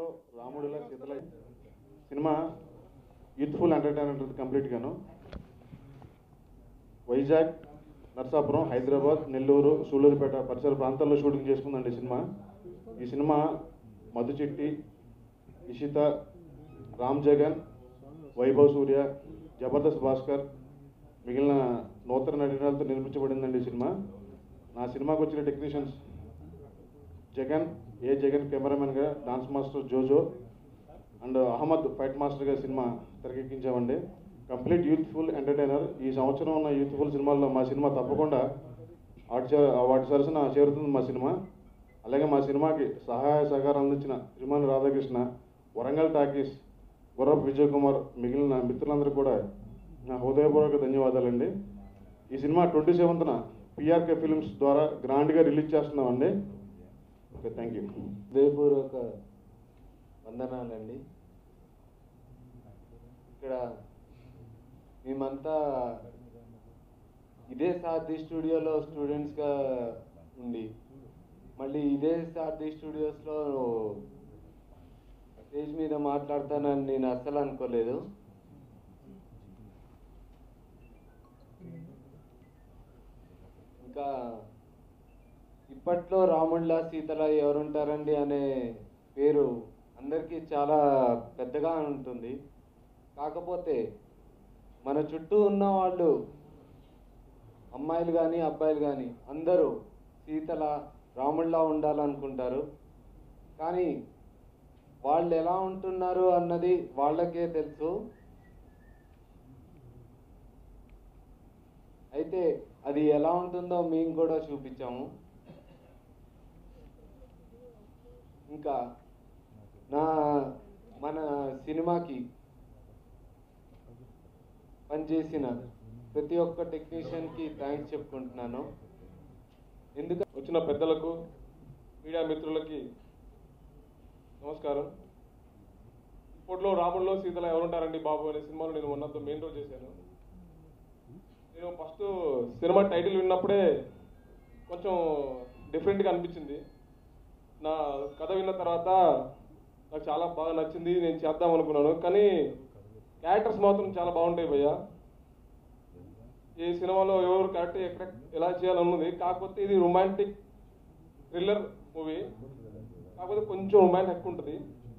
ఇప్పట్లో రాముడిలా సీతల సినిమా యూత్ఫుల్ ఎంటర్టైన్మెంట్ కంప్లీట్గాను వైజాగ్ నర్సాపురం హైదరాబాద్ నెల్లూరు సూళ్ళూరుపేట పరిసర ప్రాంతాల్లో షూటింగ్ చేసుకుందండి ఈ సినిమా ఈ సినిమా మధు చిట్టి ఇషిత రామ్ జగన్ వైభవ్ సూర్య జబర్దస్త్ భాస్కర్ మిగిలిన నూతన నటీనటులతో నిర్మించబడిందండి ఈ సినిమా నా సినిమాకి వచ్చిన టెక్నీషియన్స్ జగన్ ఏ జగన్ కెమెరామెన్గా dance master Jojo and Ahmed fight మాస్టర్గా సినిమా తెరకెక్కించామండి కంప్లీట్ యూత్ఫుల్ ఎంటర్టైనర్ ఈ సంవత్సరం ఉన్న యూత్ఫుల్ సినిమాల్లో మా సినిమా తప్పకుండా వాటి చే- వాటి సరసన చేరుతుంది మా సినిమా అలాగే మా సినిమాకి సహాయ సహకారం అందించిన శ్రీమాన్ రాధాకృష్ణ వరంగల్ టాకీస్ గుర్రపు విజయ్ కుమార్ మిగిలిన మిత్రులందరికీ కూడా నా హృదయపూర్వక ధన్యవాదాలండి ఈ సినిమా ట్వంటీ సెవెంత్న పిఆర్కే ఫిల్మ్స్ ద్వారా గ్రాండ్గా రిలీజ్ చేస్తున్నామండి ఓకే థ్యాంక్ యూ హృదయపూర్వక వందనాలండి ఇక్కడ మేమంతా ఇదే సారథి స్టూడియోలో స్టూడెంట్స్గా ఉండి మళ్ళీ ఇదే సారథి స్టూడియోస్లో స్టేజ్ మీద మాట్లాడతానని నేను అస్సలు అనుకోలేదు ఇంకా ఇప్పట్లో రాముళ్ళ సీతల ఎవరుంటారండి అనే పేరు అందరికీ చాలా పెద్దగా ఉంటుంది కాకపోతే మన చుట్టూ ఉన్న వాళ్ళు అమ్మాయిలు కానీ అబ్బాయిలు కానీ అందరూ సీతల రాముళ్ళ ఉండాలనుకుంటారు కానీ వాళ్ళు ఎలా ఉంటున్నారు అన్నది వాళ్ళకే తెలుసు అయితే అది ఎలా ఉంటుందో మేము కూడా చూపించాము ఇంకా నా మన సినిమాకి పనిచేసిన ప్రతి ఒక్క టెక్నీషియన్కి థ్యాంక్స్ చెప్పుకుంటున్నాను ఎందుకంటే వచ్చిన పెద్దలకు మీడియా మిత్రులకి నమస్కారం ఇప్పట్లో రాముల్లో సీతల ఎవరుంటారండి బాబు అనే సినిమాలో నేను ఉన్నంత మెయిన్ రోల్ చేశాను నేను ఫస్ట్ సినిమా టైటిల్ విన్నప్పుడే కొంచెం డిఫరెంట్గా అనిపించింది నా కథ విన్న తర్వాత నాకు చాలా బాగా నచ్చింది నేను చేద్దాం అనుకున్నాను కానీ క్యారెక్టర్స్ మాత్రం చాలా బాగుంటాయి భయ్య ఈ సినిమాలో ఎవరు క్యారెక్టర్ ఎక్కడ ఎలా చేయాలన్నది కాకపోతే ఇది రొమాంటిక్ థ్రిల్లర్ మూవీ కాకపోతే కొంచెం రొమాంటిక్ ఎక్కువ ఉంటుంది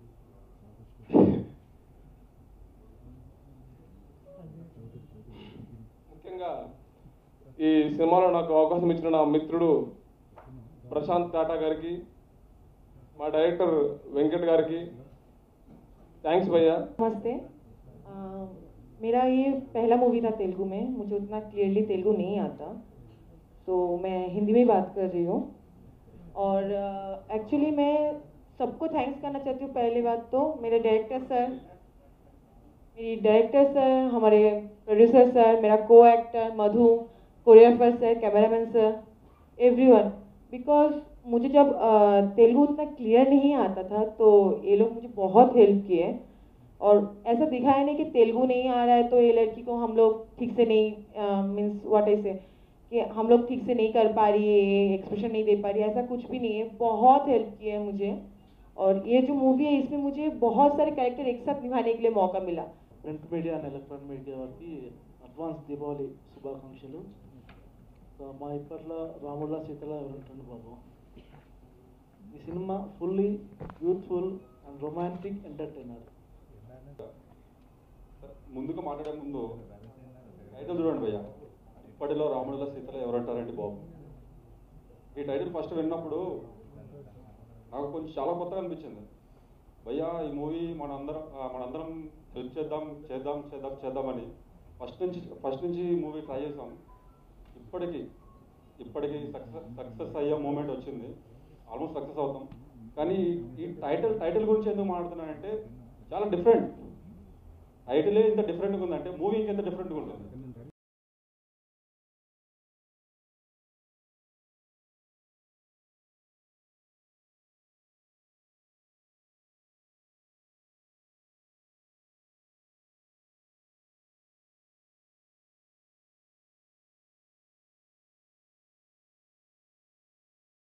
ముఖ్యంగా ఈ సినిమాలో నాకు అవకాశం ఇచ్చిన నా మిత్రుడు ప్రశాంత్ టాటా గారికి మా డైరెక్టర్ వెంకట్ గారికి థ్యాంక్స్ భయ్యా नमस्ते अ, मेरा ये पहला मूवी था तेलुगु में मुझे उतना क्लियरली तेलुगु नहीं आता तो मैं हिंदी में बात कर रही हूँ और एक्चुअली मैं सबको थैंक्स करना चाहती हूँ पहली बात तो मेरे डायरेक्टर सर मेरी डायरेक्टर सर हमारे प्रोड्यूसर सर मेरा को actor Madhu choreographer sir cameraman sir everyone because मुझे जब अ, तेलुगु उतना क्लियर नहीं आता था तो ये लोग मुझे बहुत हेल्प किए और ऐसा दिखाया नहीं कि तेलुगु नहीं आ रहा है तो ये लड़की को हम लोग ठीक से नहीं मीन्स व्हाट ऐसे कि हम लोग ठीक से नहीं कर पा रही है एक्सप्रेशन नहीं दे पा रही है ऐसा कुछ भी नहीं है बहुत हेल्प किया है मुझे और ये जो मूवी है इसमें मुझे बहुत सारे कैरेक्टर एक साथ निभाने के लिए मौका मिला print media and electronic media వారికి అడ్వాన్స్ దీపావళి శుభాకాంక్షలు సో మా ఇప్పట్లో రాముళ్ళ సీతల ఎవరుంటుంది బాబు ఈ cinema fully youthful and romantic entertainer ముందుగా మాట్లాడే ముందు టైటిల్ చూడండి భయ్య ఇప్పటిలో రాముడిలో సీతలో ఎవరంటారండి బాబు ఈ టైటిల్ ఫస్ట్ విన్నప్పుడు నాకు కొంచెం చాలా కొత్తగా అనిపించింది భయ్యా ఈ మూవీ మనందరం ఆ, మనందరం హెల్ప్ చేద్దాం చేద్దాం చేద్దాం చేద్దామని ఫస్ట్ నుంచి ఫస్ట్ నుంచి ఈ మూవీ ట్రై చేసాం ఇప్పటికి ఇప్పటికి సక్సెస్ సక్సెస్ అయ్యే మూమెంట్ వచ్చింది ఆల్మోస్ట్ సక్సెస్ అవుతాం కానీ ఈ టైటిల్ టైటిల్ గురించి ఎందుకు మాట్లాడుతున్నానంటే చాలా డిఫరెంట్ టైటిలే ఇంత డిఫరెంట్గా ఉందంటే మూవీ ఇంకెంత డిఫరెంట్గా ఉంటుంది